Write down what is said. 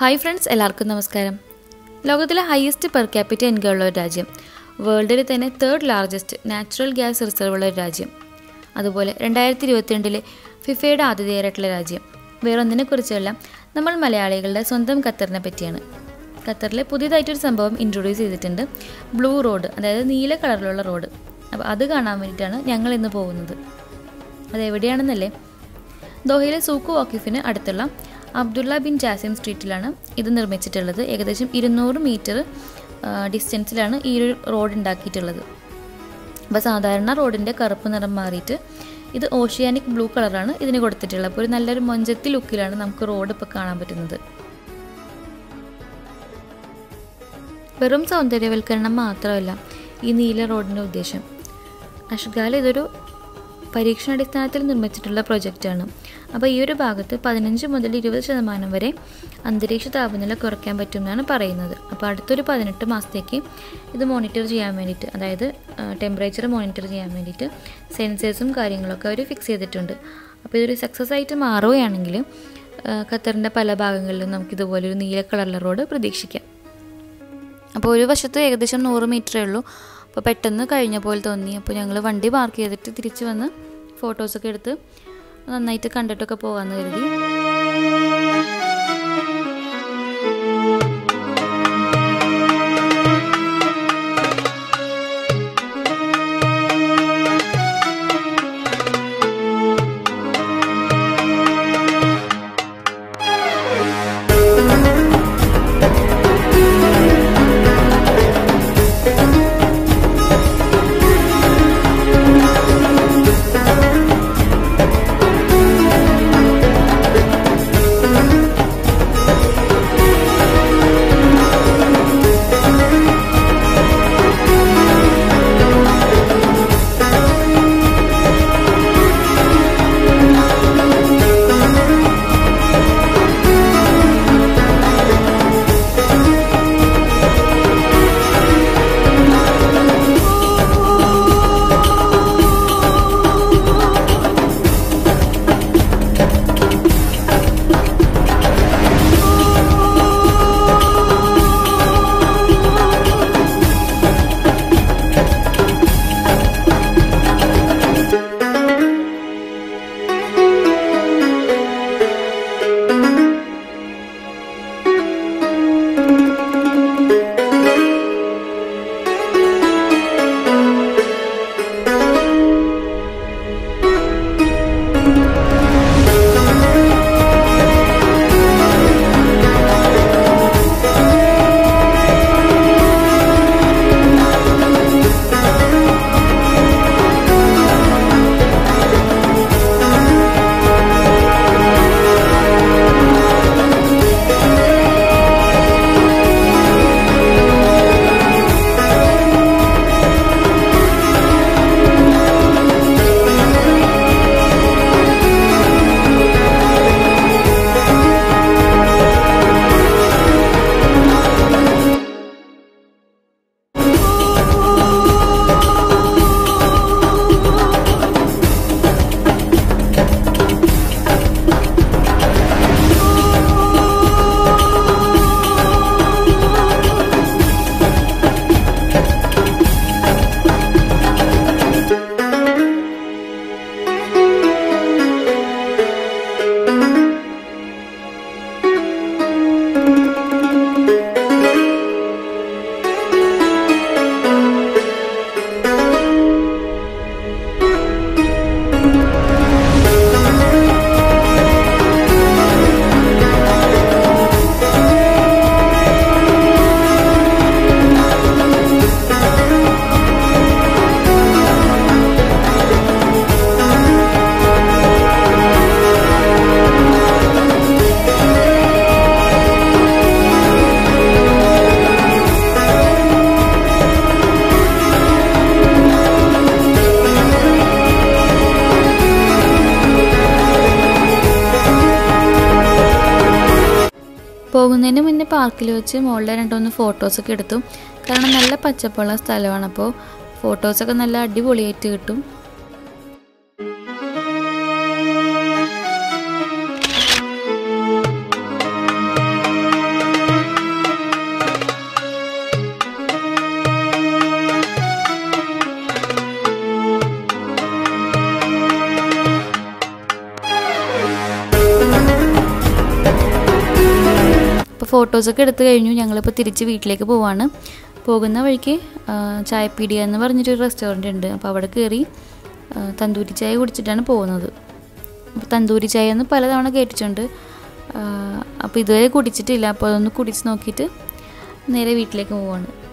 hi friends എല്ലാവർക്കും നമസ്കാരം ലോകത്തിലെ ഹയസ്റ്റ് പെർ ക്യാപിറ്റ ഇൻകം ഉള്ള ഒരു രാജ്യം വേൾഡിലെ തന്നെ third largest natural gas reserve ഉള്ള ഒരു രാജ്യം അതുപോലെ രണ്ടായിരത്തി ഇരുപത്തിരണ്ടിലെ ഫിഫയുടെ ആതിഥേയരായിട്ടുള്ള രാജ്യം വേറൊന്നിനെ കുറിച്ചല്ല നമ്മൾ മലയാളികളുടെ സ്വന്തം ഖത്തറിനെ പറ്റിയാണ് ഖത്തറിലെ പുതിയതായിട്ടൊരു സംഭവം ഇൻട്രൊഡ്യൂസ് ചെയ്തിട്ടുണ്ട് ബ്ലൂ റോഡ് അതായത് നീല കളറിലുള്ള റോഡ് അപ്പോൾ അത് കാണാൻ വേണ്ടിയിട്ടാണ് ഞങ്ങൾ ഇന്ന് പോകുന്നത് അതെവിടെയാണെന്നല്ലേ ദോഹയിലെ സൂക്കു വാക്കിഫിന് അടുത്തുള്ള അബ്ദുള്ള ബിൻ ജാസിം സ്ട്രീറ്റിലാണ് ഇത് നിർമ്മിച്ചിട്ടുള്ളത് ഏകദേശം ഇരുന്നൂറ് മീറ്റർ ഡിസ്റ്റൻസിലാണ് ഈ ഒരു റോഡ് ഉണ്ടാക്കിയിട്ടുള്ളത് അപ്പോൾ സാധാരണ റോഡിൻ്റെ കറുപ്പ് നിറം മാറിയിട്ട് ഇത് ഓഷ്യാനിക് ബ്ലൂ കളറാണ് ഇതിന് കൊടുത്തിട്ടുള്ളത് അപ്പോൾ ഒരു നല്ലൊരു മൊഞ്ചത്തി ലുക്കിലാണ് നമുക്ക് റോഡ് ഇപ്പോൾ കാണാൻ പറ്റുന്നത് വെറും സൗന്ദര്യവൽക്കരണം മാത്രമല്ല ഈ നീല റോഡിൻ്റെ ഉദ്ദേശം അഷ്ഗാൽ ഇതൊരു പരീക്ഷണാടിസ്ഥാനത്തിൽ നിർമ്മിച്ചിട്ടുള്ള പ്രൊജക്റ്റാണ് അപ്പോൾ ഈ ഒരു ഭാഗത്ത് പതിനഞ്ച് മുതൽ ഇരുപത് ശതമാനം വരെ അന്തരീക്ഷ താപനില കുറയ്ക്കാൻ പറ്റുമെന്നാണ് പറയുന്നത് അപ്പോൾ അടുത്തൊരു പതിനെട്ട് മാസത്തേക്ക് ഇത് മോണിറ്റർ ചെയ്യാൻ വേണ്ടിയിട്ട് അതായത് ടെമ്പറേച്ചർ മോണിറ്റർ ചെയ്യാൻ വേണ്ടിയിട്ട് സെൻസേഴ്സും കാര്യങ്ങളൊക്കെ അവർ ഫിക്സ് ചെയ്തിട്ടുണ്ട് അപ്പോൾ ഇതൊരു സക്സസ് ആയിട്ട് മാറുകയാണെങ്കിൽ ഖത്തറിൻ്റെ പല ഭാഗങ്ങളിലും നമുക്കിതുപോലൊരു നീല കളറിലെ റോഡ് പ്രതീക്ഷിക്കാം അപ്പോൾ ഒരു വശത്ത് ഏകദേശം നൂറ് മീറ്ററേ ഉള്ളൂ അപ്പോൾ പെട്ടെന്ന് കഴിഞ്ഞ പോലെ തോന്നി അപ്പോൾ ഞങ്ങൾ വണ്ടി പാർക്ക് ചെയ്തിട്ട് തിരിച്ച് വന്ന് ഫോട്ടോസൊക്കെ എടുത്ത് നന്നായിട്ട് കണ്ടിട്ടൊക്കെ പോകാമെന്ന് കരുതി പോകുന്നതിന് മുന്നേ പാർക്കിൽ വെച്ച് മുകളിലെ രണ്ടൊന്ന് ഫോട്ടോസൊക്കെ എടുത്തു കാരണം നല്ല പച്ചപ്പുള്ള സ്ഥലമാണ് അപ്പോൾ ഫോട്ടോസൊക്കെ നല്ല അടിപൊളിയായിട്ട് കിട്ടും ഫോട്ടോസൊക്കെ എടുത്തു കഴിഞ്ഞു ഞങ്ങളിപ്പോൾ തിരിച്ച് വീട്ടിലേക്ക് പോവാണ് പോകുന്ന വഴിക്ക് ആ, ചായപ്പീടിയ എന്ന് പറഞ്ഞിട്ടൊരു റെസ്റ്റോറൻറ്റ് ഉണ്ട് അപ്പോൾ അവിടെ കയറി ആ, തന്തൂരി ചായ കുടിച്ചിട്ടാണ് പോകുന്നത് അപ്പോൾ തന്തൂരി ചായ എന്ന് പലതവണ കേട്ടിട്ടുണ്ട് അപ്പോൾ ഇതുവരെ കുടിച്ചിട്ടില്ല അപ്പോൾ അതൊന്ന് കുടിച്ച് നോക്കിയിട്ട് നേരെ വീട്ടിലേക്ക് പോവാണ്